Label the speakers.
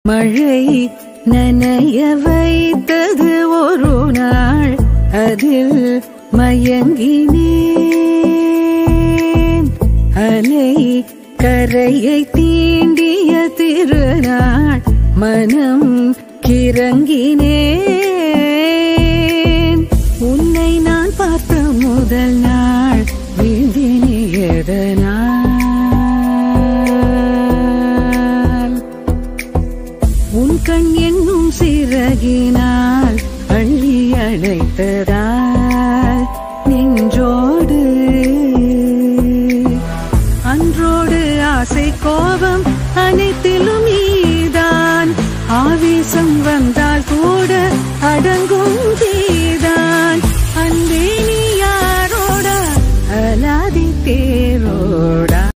Speaker 1: மழை நனைய வைத்தது ஒரு நாள் அதில் மயங்கினேன் அலை கரையை தீண்டிய திருநாள் மனம் கிறங்கினேன் உன்னை நான் பார்த்த முதல் நாள் வீழ்ந்தினியதனால் உன் கண் என்னும் சிறகினால் அள்ளி அழைத்ததால் நெஞ்சோடு அன்றோடு ஆசை கோபம் அனைத்திலும் நீதான் ஆவேசம் வந்தால் கூட அடங்கும்